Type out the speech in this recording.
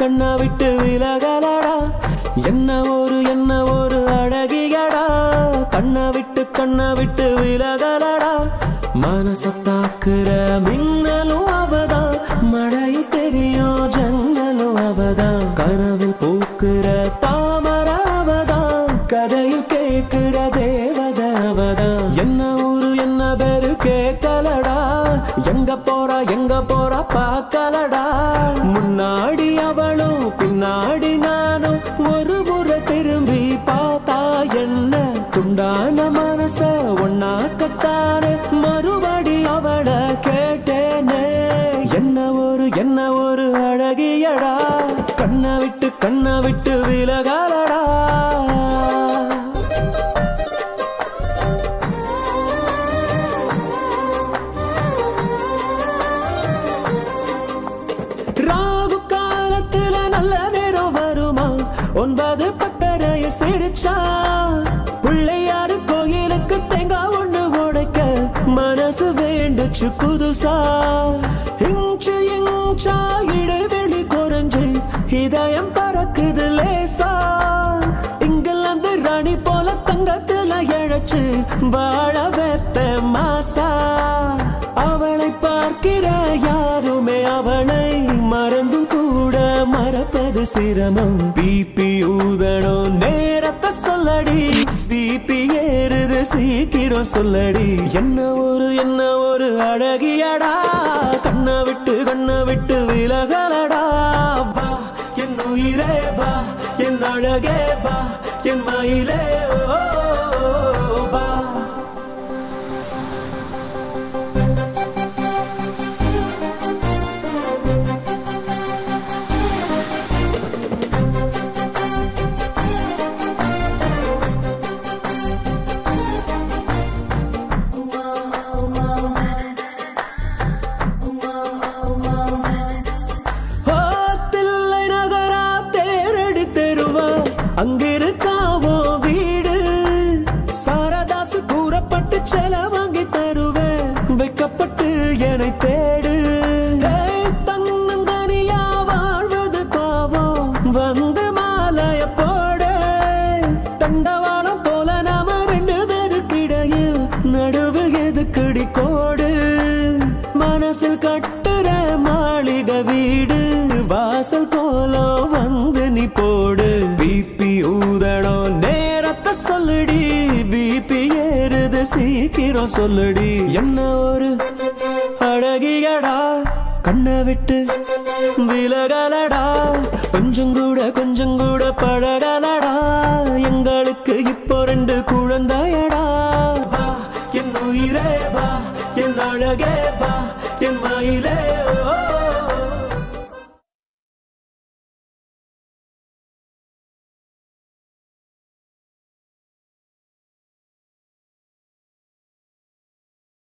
கண்ணை விட்டு விலகலடா என்ன ஒரு என்ன ஒரு அழகியடா கண்ணை விட்டு கண்ணை விட்டு விலகலடா மனச தாக்குற மின்னலும் அவதான் மழையில் தெரியும் ஜன்னலும் அவதான் கனவில் பூக்குற தாமர அவதான் கதையில் கேக்குற தேவத அவதான் என்ன ஊரு என்ன பேரு கேட்கலடா எங்க போறா எங்க போறா பார்க்கலடா முன்னாடி அவளும் பின்னாடி நானும் ஒரு முறை திரும்பி பார்த்தா என்ன துண்டான மனச ஒன்னா கத்தானே மறுபடி அவளை கேட்டேனே என்ன ஒரு என்ன ஒரு அழகியடா கண்ணை விட்டு கண்ணை விட்டு விலகாலடா ராகு காலத்துல நல்ல நேரம் வருமா ஒன்பது பத்தரையில் சிரிச்சா பிள்ளையாரு கோயிலுக்கு தேங்காய் ஒண்ணு உடைக்க மனசு வேண்டுச்சு புதுசா இன்ச்சு இன்ச்சா இடைவெளி குறைஞ்சு இதயம் பறக்குது லேசா இங்கிலாந்து ராணி போல தங்கத்துல இழைச்சு வாழ வைப்ப மாசா அவளை பார்க்கிற யாருமே அவளை மறந்தும் கூட மறப்பது சிரமம் பிபி ஊதணும் நேரத்தை சொல்லடி பிபி ஏறுது சீக்கிரம் சொல்லடி என்ன ஒரு என்ன ஒரு அழகியடா கண்ணை விட்டு கண்ணை விட்டு விலகலடா வா என் உயிரே வா என் அழகே வா என் மயிலே ஓ, வா ஓ, தில்லை நகரா தேரடி தெருவா அங்கிருக்காவோ வீடு சாரதாசு கூறப்பட்டு செல வாங்கி தருவேன் வைக்கப்பட்டு என்னை தேடு ஏய், தன்னந்தனியா வாழ்வது பாவம் வந்து மாலைய போடு தண்டவாளம் போல நாம ரெண்டு பேருக்கிடையில் நடுவில் எதுக்குடி கோடு மனசில் கட்டுற மாளிகை வீடு வாசல் போல வந்து நீ போடு பிபி ஊதணும் நேரத்தை சொல்லுடி பிபி ஏறுது சீக்கிரம் சொல்லுடி என்ன ஒரு அழகியடா கண்ணை விட்டு விலகலடா கொஞ்சம் கூட கொஞ்சம் கூட பழகலடா எங்களுக்கு இப்போ ரெண்டு குழந்தையடா வா என் உயிரே வா என் அழகே வா